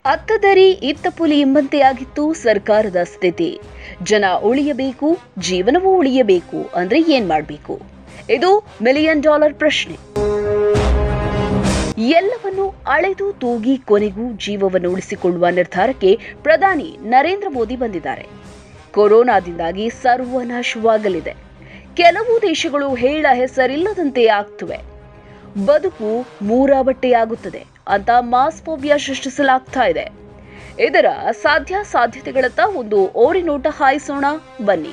ಅತ್ತದರಿ ಇತ್ತ ಪುಲಿ ಎಂಬಂತೆಯಾಗಿತ್ತು ಸರ್ಕಾರದ ಸ್ಥಿತಿ ಜನ ಉಳಿಯಬೇಕು ಜೀವನವೂ ಉಳಿಯಬೇಕು ಅಂದ್ರೆ ಏನ್ ಮಾಡಬೇಕು ಇದು ಮಿಲಿಯನ್ ಡಾಲರ್ ಪ್ರಶ್ನೆ ಎಲ್ಲವನ್ನು ಅಳೆದು ತೂಗಿ ಕೊನೆಗೂ ಜೀವವನ್ನು ಉಳಿಸಿಕೊಳ್ಳುವ ನಿರ್ಧಾರಕ್ಕೆ ಪ್ರಧಾನಿ ನರೇಂದ್ರ ಮೋದಿ ಬಂದಿದ್ದಾರೆ ಕೊರೋನಾದಿಂದಾಗಿ ಸರ್ವನಾಶವಾಗಲಿದೆ ಕೆಲವು ದೇಶಗಳು ಹೇಳ ಹೆಸರಿಲ್ಲದಂತೆ ಆಗ್ತವೆ ಬದುಕು ಮೂರಾಬಟ್ಟೆಯಾಗುತ್ತದೆ ಅಂತ ಮಾಸ್ ಫೋಬಿಯಾ ಸೃಷ್ಟಿಸಲಾಗ್ತಾ ಇದೆ ಇದರ ಸಾಧ್ಯ ಸಾಧ್ಯತೆಗಳತ್ತ ಒಂದು ಓರಿನೋಟ ಹಾಯಿಸೋಣ ಬನ್ನಿ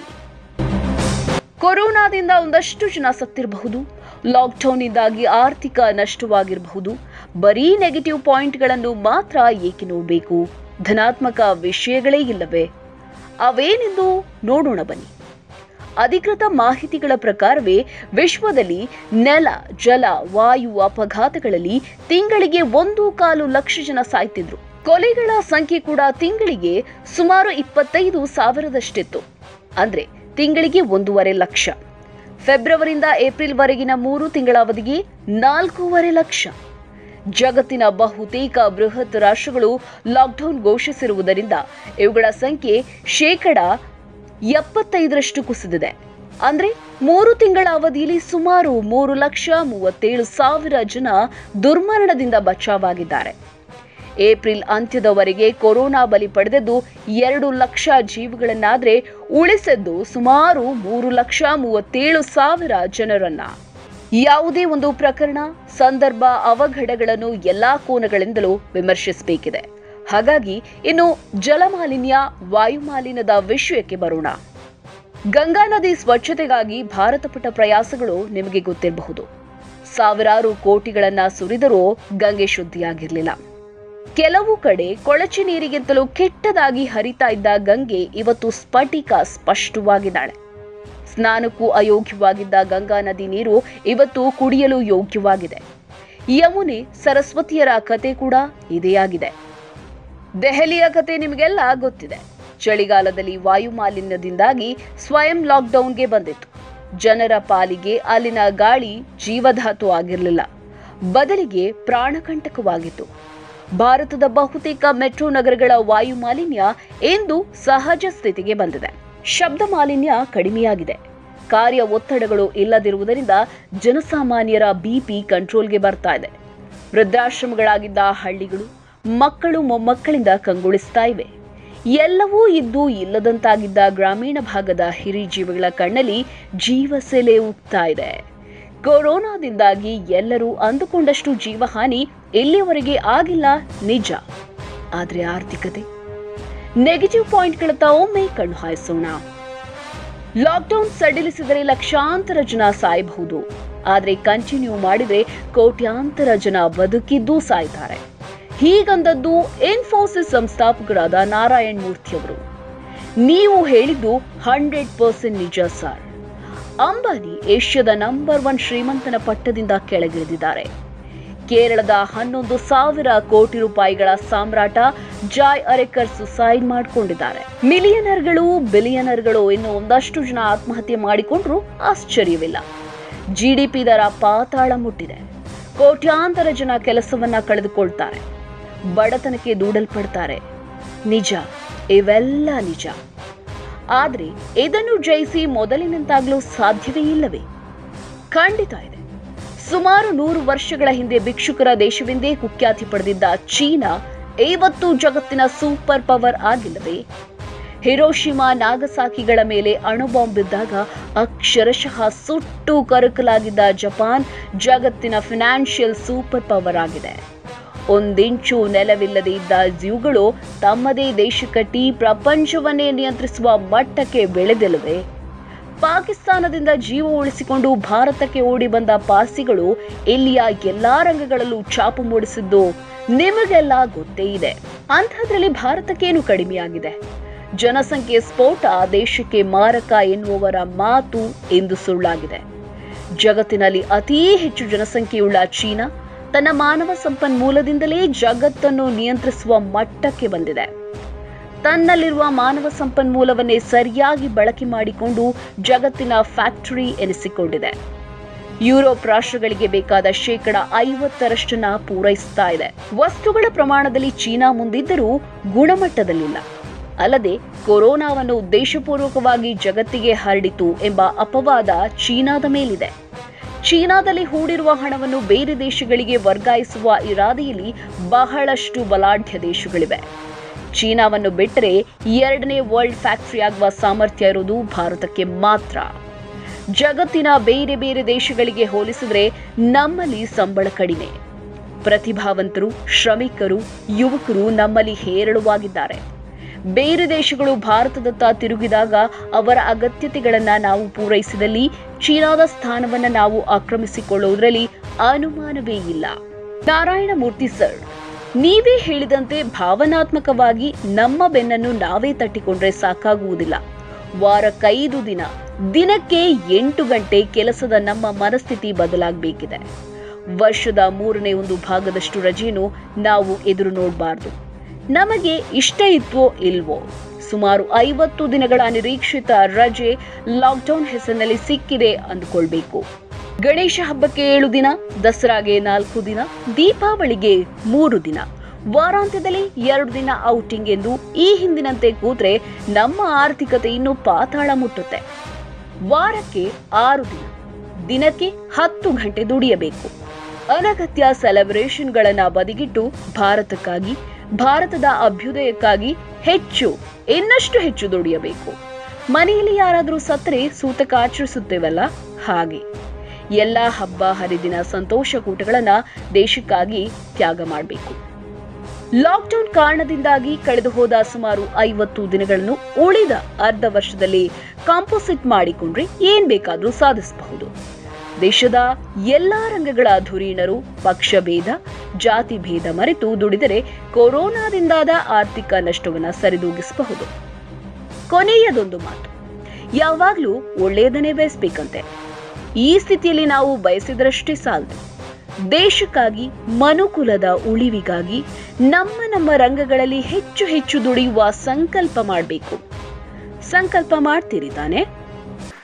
ಕೊರೋನಾದಿಂದ ಒಂದಷ್ಟು ಜನ ಸತ್ತಿರಬಹುದು ಲಾಕ್ಡೌನ್ನಿಂದಾಗಿ ಆರ್ಥಿಕ ನಷ್ಟವಾಗಿರಬಹುದು ಬರೀ ನೆಗೆಟಿವ್ ಪಾಯಿಂಟ್ಗಳನ್ನು ಮಾತ್ರ ಏಕೆ ನೋಡಬೇಕು ಧನಾತ್ಮಕ ವಿಷಯಗಳೇ ಇಲ್ಲವೇ ಅವೇನೆಂದು ನೋಡೋಣ ಬನ್ನಿ ಅಧಿಕೃತ ಮಾಹಿತಿಗಳ ಪ್ರಕಾರವೇ ವಿಶ್ವದಲ್ಲಿ ನೆಲ ಜಲ ವಾಯು ಅಪಘಾತಗಳಲ್ಲಿ ತಿಂಗಳಿಗೆ ಒಂದು ಕಾಲು ಲಕ್ಷ ಜನ ಸಾಯ್ತಿದ್ರು ಕೊಲೆಗಳ ಸಂಖ್ಯೆ ಕೂಡ ತಿಂಗಳಿಗೆ ಸುಮಾರು ಇಪ್ಪತ್ತೈದು ಸಾವಿರದಷ್ಟಿತ್ತು ಅಂದ್ರೆ ತಿಂಗಳಿಗೆ ಒಂದೂವರೆ ಲಕ್ಷ ಫೆಬ್ರವರಿಯಿಂದ ಏಪ್ರಿಲ್ವರೆಗಿನ ಮೂರು ತಿಂಗಳ ಅವಧಿಗೆ ನಾಲ್ಕೂವರೆ ಲಕ್ಷ ಜಗತ್ತಿನ ಬಹುತೇಕ ಬೃಹತ್ ರಾಷ್ಟ್ರಗಳು ಲಾಕ್ಡೌನ್ ಘೋಷಿಸಿರುವುದರಿಂದ ಇವುಗಳ ಸಂಖ್ಯೆ ಶೇಕಡ ಎಪ್ಪತ್ತೈದರಷ್ಟು ಕುಸಿದಿದೆ ಅಂದ್ರೆ ಮೂರು ತಿಂಗಳ ಅವಧಿಯಲ್ಲಿ ಸುಮಾರು ಮೂರು ಲಕ್ಷ ಮೂವತ್ತೇಳು ಸಾವಿರ ಜನ ದುರ್ಮರಣದಿಂದ ಬಚಾವಾಗಿದ್ದಾರೆ ಏಪ್ರಿಲ್ ಅಂತ್ಯದವರೆಗೆ ಕೊರೋನಾ ಬಲಿ ಪಡೆದದ್ದು ಎರಡು ಲಕ್ಷ ಜೀವಗಳನ್ನಾದ್ರೆ ಉಳಿಸಿದ್ದು ಸುಮಾರು ಮೂರು ಲಕ್ಷ ಮೂವತ್ತೇಳು ಸಾವಿರ ಜನರನ್ನ ಯಾವುದೇ ಒಂದು ಪ್ರಕರಣ ಸಂದರ್ಭ ಅವಘಡಗಳನ್ನು ಎಲ್ಲಾ ಕೋನಗಳಿಂದಲೂ ವಿಮರ್ಶಿಸಬೇಕಿದೆ ಹಾಗಾಗಿ ಇನ್ನು ಜಲಮಾಲಿನ್ಯ ವಾಯುಮಾಲಿನ್ಯದ ವಿಷಯಕ್ಕೆ ಬರೋಣ ಗಂಗಾ ನದಿ ಸ್ವಚ್ಛತೆಗಾಗಿ ಭಾರತ ಪಟ್ಟ ಪ್ರಯಾಸಗಳು ನಿಮಗೆ ಗೊತ್ತಿರಬಹುದು ಸಾವಿರಾರು ಕೋಟಿಗಳನ್ನ ಸುರಿದರೂ ಗಂಗೆ ಶುದ್ಧಿಯಾಗಿರಲಿಲ್ಲ ಕೆಲವು ಕಡೆ ಕೊಳಚೆ ನೀರಿಗಿಂತಲೂ ಕೆಟ್ಟದಾಗಿ ಹರಿತಾ ಇದ್ದ ಗಂಗೆ ಇವತ್ತು ಸ್ಫಟಿಕ ಸ್ಪಷ್ಟವಾಗಿದ್ದಾಳೆ ಸ್ನಾನಕ್ಕೂ ಅಯೋಗ್ಯವಾಗಿದ್ದ ಗಂಗಾ ನದಿ ನೀರು ಇವತ್ತು ಕುಡಿಯಲು ಯೋಗ್ಯವಾಗಿದೆ ಯಮುನೆ ಸರಸ್ವತಿಯರ ಕತೆ ಕೂಡ ಇದೇ ಆಗಿದೆ ದೆಹಲಿಯ ಕತೆ ನಿಮಗೆಲ್ಲ ಗೊತ್ತಿದೆ ಚಳಿಗಾಲದಲ್ಲಿ ವಾಯು ಮಾಲಿನ್ಯದಿಂದಾಗಿ ಸ್ವಯಂ ಲಾಕ್ಡೌನ್ಗೆ ಬಂದಿತ್ತು ಜನರ ಪಾಲಿಗೆ ಅಲ್ಲಿನ ಗಾಳಿ ಜೀವಧಾತು ಆಗಿರಲಿಲ್ಲ ಬದಲಿಗೆ ಪ್ರಾಣಕಂಟಕವಾಗಿತ್ತು ಭಾರತದ ಬಹುತೇಕ ಮೆಟ್ರೋ ನಗರಗಳ ವಾಯು ಮಾಲಿನ್ಯ ಇಂದು ಸಹಜ ಸ್ಥಿತಿಗೆ ಬಂದಿದೆ ಶಬ್ದ ಮಾಲಿನ್ಯ ಕಡಿಮೆಯಾಗಿದೆ ಕಾರ್ಯ ಒತ್ತಡಗಳು ಇಲ್ಲದಿರುವುದರಿಂದ ಜನಸಾಮಾನ್ಯರ ಬಿಪಿ ಕಂಟ್ರೋಲ್ಗೆ ಬರ್ತಾ ಇದೆ ವೃದ್ಧಾಶ್ರಮಗಳಾಗಿದ್ದ ಹಳ್ಳಿಗಳು ಮಕ್ಕಳು ಮೊಮ್ಮಕ್ಕಳಿಂದ ಕಂಗೊಳಿಸ್ತಾ ಇವೆ ಎಲ್ಲವೂ ಇದ್ದು ಇಲ್ಲದಂತಾಗಿದ್ದ ಗ್ರಾಮೀಣ ಭಾಗದ ಹಿರಿಜೀವಿಗಳ ಕಣ್ಣಲ್ಲಿ ಜೀವಸೆಲೆ ಉಗ್ತಾ ಇದೆ ಕೊರೋನಾದಿಂದಾಗಿ ಎಲ್ಲರೂ ಅಂದುಕೊಂಡಷ್ಟು ಜೀವಹಾನಿ ಇಲ್ಲಿಯವರೆಗೆ ಆಗಿಲ್ಲ ನಿಜ ಆದ್ರೆ ಆರ್ಥಿಕತೆ ನೆಗೆಟಿವ್ ಪಾಯಿಂಟ್ಗಳತ್ತ ಒಮ್ಮೆ ಕಣ್ಣು ಹಾಯಿಸೋಣ ಲಾಕ್ಡೌನ್ ಸಡಿಲಿಸಿದರೆ ಲಕ್ಷಾಂತರ ಜನ ಸಾಯಬಹುದು ಆದ್ರೆ ಕಂಟಿನ್ಯೂ ಮಾಡಿದ್ರೆ ಕೋಟ್ಯಾಂತರ ಜನ ಬದುಕಿದ್ದೂ ಸಾಯ್ತಾರೆ ಹೀಗಂದದ್ದು ಇನ್ಫೋಸಿಸ್ ಸಂಸ್ಥಾಪಕರಾದ ನಾರಾಯಣ್ ಮೂರ್ತಿ ಅವರು ನೀವು ಹೇಳಿದ್ದು ಹಂಡ್ರೆಡ್ ಪರ್ಸೆಂಟ್ ನಿಜ ಸರ್ ಅಂಬಾನಿ ಏಷ್ಯಾದ ನಂಬರ್ ಒನ್ ಶ್ರೀಮಂತನ ಪಟ್ಟದಿಂದ ಕೆಳಗಿಳಿದಿದ್ದಾರೆ ಕೇರಳದ ಹನ್ನೊಂದು ಸಾವಿರ ಕೋಟಿ ರೂಪಾಯಿಗಳ ಸಾಮ್ರಾಟ ಜಾಯ್ ಅರೆಕರ್ ಸುಸೈಡ್ ಮಾಡಿಕೊಂಡಿದ್ದಾರೆ ಮಿಲಿಯನರ್ಗಳು ಬಿಲಿಯನರ್ಗಳು ಇನ್ನು ಒಂದಷ್ಟು ಜನ ಆತ್ಮಹತ್ಯೆ ಮಾಡಿಕೊಂಡ್ರು ಆಶ್ಚರ್ಯವಿಲ್ಲ ಜಿಡಿಪಿ ದರ ಪಾತಾಳ ಮುಟ್ಟಿದೆ ಕೋಟ್ಯಾಂತರ ಜನ ಕೆಲಸವನ್ನ ಕಳೆದುಕೊಳ್ತಾರೆ ಬಡತನಕ್ಕೆ ದೂಡಲ್ಪಡ್ತಾರೆ ನಿಜ ಇವೆಲ್ಲ ನಿಜ ಆದ್ರೆ ಇದನ್ನು ಜಯಿಸಿ ಮೊದಲಿನಂತಾಗಲು ಸಾಧ್ಯವೇ ಇಲ್ಲವೇ ಖಂಡಿತ ಇದೆ ಸುಮಾರು ನೂರು ವರ್ಷಗಳ ಹಿಂದೆ ಭಿಕ್ಷುಕರ ದೇಶವೆಂದೇ ಕುಖ್ಯಾತಿ ಪಡೆದಿದ್ದ ಚೀನಾ ಇವತ್ತು ಜಗತ್ತಿನ ಸೂಪರ್ ಪವರ್ ಆಗಿಲ್ಲವೇ ಹಿರೋಶಿಮಾ ನಾಗಸಾಕಿಗಳ ಮೇಲೆ ಅಣುಬಾಂಬ್ ಬಿದ್ದಾಗ ಅಕ್ಷರಶಃ ಸುಟ್ಟು ಕರಕಲಾಗಿದ್ದ ಜಪಾನ್ ಜಗತ್ತಿನ ಫಿನಾನ್ಷಿಯಲ್ ಸೂಪರ್ ಪವರ್ ಆಗಿದೆ ಒಂದಿಂಚು ನೆಲವಿಲ್ಲದೆ ಇದ್ದ ಝ್ಯೂಗಳು ತಮ್ಮದೇ ದೇಶ ಕಟ್ಟಿ ಪ್ರಪಂಚವನ್ನೇ ನಿಯಂತ್ರಿಸುವ ಮಟ್ಟಕ್ಕೆ ಬೆಳೆದಿಲ್ಲವೆ ಪಾಕಿಸ್ತಾನದಿಂದ ಜೀವ ಉಳಿಸಿಕೊಂಡು ಭಾರತಕ್ಕೆ ಓಡಿ ಬಂದ ಪಾರ್ಸಿಗಳು ಇಲ್ಲಿಯ ಎಲ್ಲಾ ರಂಗಗಳಲ್ಲೂ ಛಾಪು ಮೂಡಿಸಿದ್ದು ನಿಮಗೆಲ್ಲ ಗೊತ್ತೇ ಇದೆ ಅಂಥದ್ರಲ್ಲಿ ಭಾರತಕ್ಕೇನು ಕಡಿಮೆಯಾಗಿದೆ ಜನಸಂಖ್ಯೆ ಸ್ಫೋಟ ದೇಶಕ್ಕೆ ಮಾರಕ ಎನ್ನುವವರ ಮಾತು ಎಂದು ಸುಳ್ಳಾಗಿದೆ ಜಗತ್ತಿನಲ್ಲಿ ಅತೀ ಹೆಚ್ಚು ಜನಸಂಖ್ಯೆಯುಳ್ಳ ಚೀನಾ ತನ್ನ ಮಾನವ ಸಂಪನ್ಮೂಲದಿಂದಲೇ ಜಗತ್ತನ್ನು ನಿಯಂತ್ರಿಸುವ ಮಟ್ಟಕ್ಕೆ ಬಂದಿದೆ ತನ್ನಲ್ಲಿರುವ ಮಾನವ ಸಂಪನ್ಮೂಲವನ್ನೇ ಸರಿಯಾಗಿ ಬಳಕೆ ಮಾಡಿಕೊಂಡು ಜಗತ್ತಿನ ಫ್ಯಾಕ್ಟರಿ ಎನಿಸಿಕೊಂಡಿದೆ ಯುರೋಪ್ ರಾಷ್ಟ್ರಗಳಿಗೆ ಬೇಕಾದ ಶೇಕಡ ಐವತ್ತರಷ್ಟನ್ನ ಪೂರೈಸ್ತಾ ಇದೆ ವಸ್ತುಗಳ ಪ್ರಮಾಣದಲ್ಲಿ ಚೀನಾ ಮುಂದಿದ್ದರೂ ಗುಣಮಟ್ಟದಲ್ಲಿಲ್ಲ ಅಲ್ಲದೆ ಕೊರೋನಾವನ್ನು ಉದ್ದೇಶಪೂರ್ವಕವಾಗಿ ಜಗತ್ತಿಗೆ ಹರಡಿತು ಎಂಬ ಅಪವಾದ ಚೀನಾದ ಮೇಲಿದೆ ಚೀನಾದಲ್ಲಿ ಹೂಡಿರುವ ಹಣವನ್ನು ಬೇರೆ ದೇಶಗಳಿಗೆ ವರ್ಗಾಯಿಸುವ ಇರಾದೆಯಲ್ಲಿ ಬಹಳಷ್ಟು ಬಲಾಢ್ಯ ದೇಶಗಳಿವೆ ಚೀನಾವನ್ನು ಬಿಟ್ಟರೆ ಎರಡನೇ ವರ್ಲ್ಡ್ ಫ್ಯಾಕ್ಟರಿ ಆಗುವ ಸಾಮರ್ಥ್ಯ ಇರುವುದು ಭಾರತಕ್ಕೆ ಮಾತ್ರ ಜಗತ್ತಿನ ಬೇರೆ ಬೇರೆ ದೇಶಗಳಿಗೆ ಹೋಲಿಸಿದ್ರೆ ನಮ್ಮಲ್ಲಿ ಸಂಬಳ ಕಡಿಮೆ ಪ್ರತಿಭಾವಂತರು ಶ್ರಮಿಕರು ಯುವಕರು ನಮ್ಮಲ್ಲಿ ಹೇರಳವಾಗಿದ್ದಾರೆ ಬೇರೆ ದೇಶಗಳು ಭಾರತದತ್ತ ತಿರುಗಿದಾಗ ಅವರ ಅಗತ್ಯತೆಗಳನ್ನ ನಾವು ಪೂರೈಸಿದಲ್ಲಿ ಚೀನಾದ ಸ್ಥಾನವನ್ನ ನಾವು ಆಕ್ರಮಿಸಿಕೊಳ್ಳುವುದರಲ್ಲಿ ಅನುಮಾನವೇ ಇಲ್ಲ ನಾರಾಯಣ ಮೂರ್ತಿ ಸರ್ ನೀವೇ ಹೇಳಿದಂತೆ ಭಾವನಾತ್ಮಕವಾಗಿ ನಮ್ಮ ಬೆನ್ನನ್ನು ನಾವೇ ತಟ್ಟಿಕೊಂಡ್ರೆ ಸಾಕಾಗುವುದಿಲ್ಲ ವಾರಕ್ಕೈದು ದಿನ ದಿನಕ್ಕೆ ಎಂಟು ಗಂಟೆ ಕೆಲಸದ ನಮ್ಮ ಮನಸ್ಥಿತಿ ಬದಲಾಗಬೇಕಿದೆ ವರ್ಷದ ಮೂರನೇ ಒಂದು ಭಾಗದಷ್ಟು ರಜೆಯನ್ನು ನಾವು ಎದುರು ನೋಡಬಾರ್ದು ನಮಗೆ ಇಷ್ಟ ಇತ್ವೋ ಇಲ್ವೋ ಸುಮಾರು ಐವತ್ತು ದಿನಗಳ ನಿರೀಕ್ಷಿತ ರಜೆ ಲಾಕ್ಡೌನ್ ಹೆಸರಿನಲ್ಲಿ ಸಿಕ್ಕಿದೆ ಅಂದುಕೊಳ್ಬೇಕು ಗಣೇಶ ಹಬ್ಬಕ್ಕೆ ಏಳು ದಿನ ದಸರಾಗೆ ನಾಲ್ಕು ದಿನ ದೀಪಾವಳಿಗೆ ಮೂರು ದಿನ ವಾರಾಂತ್ಯದಲ್ಲಿ ಎರಡು ದಿನ ಔಟಿಂಗ್ ಎಂದು ಈ ಹಿಂದಿನಂತೆ ಕೂತ್ರೆ ನಮ್ಮ ಆರ್ಥಿಕತೆ ಇನ್ನೂ ಪಾತಾಳ ಮುಟ್ಟುತ್ತೆ ವಾರಕ್ಕೆ ಆರು ದಿನ ದಿನಕ್ಕೆ ಹತ್ತು ಗಂಟೆ ದುಡಿಯಬೇಕು ಅನಗತ್ಯ ಸೆಲೆಬ್ರೇಷನ್ಗಳನ್ನ ಬದಿಗಿಟ್ಟು ಭಾರತಕ್ಕಾಗಿ ಭಾರತದ ಅಭ್ಯುದಯಕ್ಕಾಗಿ ಹೆಚ್ಚು ಇನ್ನಷ್ಟು ಹೆಚ್ಚು ದುಡಿಯಬೇಕು ಮನೆಯಲ್ಲಿ ಯಾರಾದರೂ ಸತ್ತರೆ ಸೂತಕ ಆಚರಿಸುತ್ತೇವಲ್ಲ ಹಾಗೆ ಎಲ್ಲ ಹಬ್ಬ ಹರಿದಿನ ಸಂತೋಷ ಕೂಟಗಳನ್ನ ದೇಶಕ್ಕಾಗಿ ತ್ಯಾಗ ಮಾಡಬೇಕು ಲಾಕ್ಡೌನ್ ಕಾರಣದಿಂದಾಗಿ ಕಳೆದು ಹೋದ ಸುಮಾರು ಐವತ್ತು ದಿನಗಳನ್ನು ಉಳಿದ ಅರ್ಧ ವರ್ಷದಲ್ಲಿ ಕಾಂಪೋಸಿಟ್ ಮಾಡಿಕೊಂಡ್ರೆ ಏನ್ ಬೇಕಾದ್ರೂ ಸಾಧಿಸಬಹುದು ದೇಶದ ಎಲ್ಲಾ ರಂಗಗಳ ಧುರೀಣರು ಪಕ್ಷ ಭೇದ ಜಾತಿ ಭೇದ ಮರೆತು ದುಡಿದರೆ ಕೊರೋನಾದಿಂದಾದ ಆರ್ಥಿಕ ನಷ್ಟವನ್ನ ಸರಿದೂಗಿಸಬಹುದು ಕೊನೆಯದೊಂದು ಮಾತು ಯಾವಾಗ್ಲೂ ಒಳ್ಳೆಯದನ್ನೇ ಬಯಸ್ಬೇಕಂತೆ ಈ ಸ್ಥಿತಿಯಲ್ಲಿ ನಾವು ಬಯಸಿದ್ರಷ್ಟೇ ಸಾಲದು ದೇಶಕ್ಕಾಗಿ ಮನುಕುಲದ ಉಳಿವಿಗಾಗಿ ನಮ್ಮ ನಮ್ಮ ರಂಗಗಳಲ್ಲಿ ಹೆಚ್ಚು ಹೆಚ್ಚು ದುಡಿಯುವ ಸಂಕಲ್ಪ ಮಾಡಬೇಕು ಸಂಕಲ್ಪ ಮಾಡ್ತೀರಿ ತಾನೆ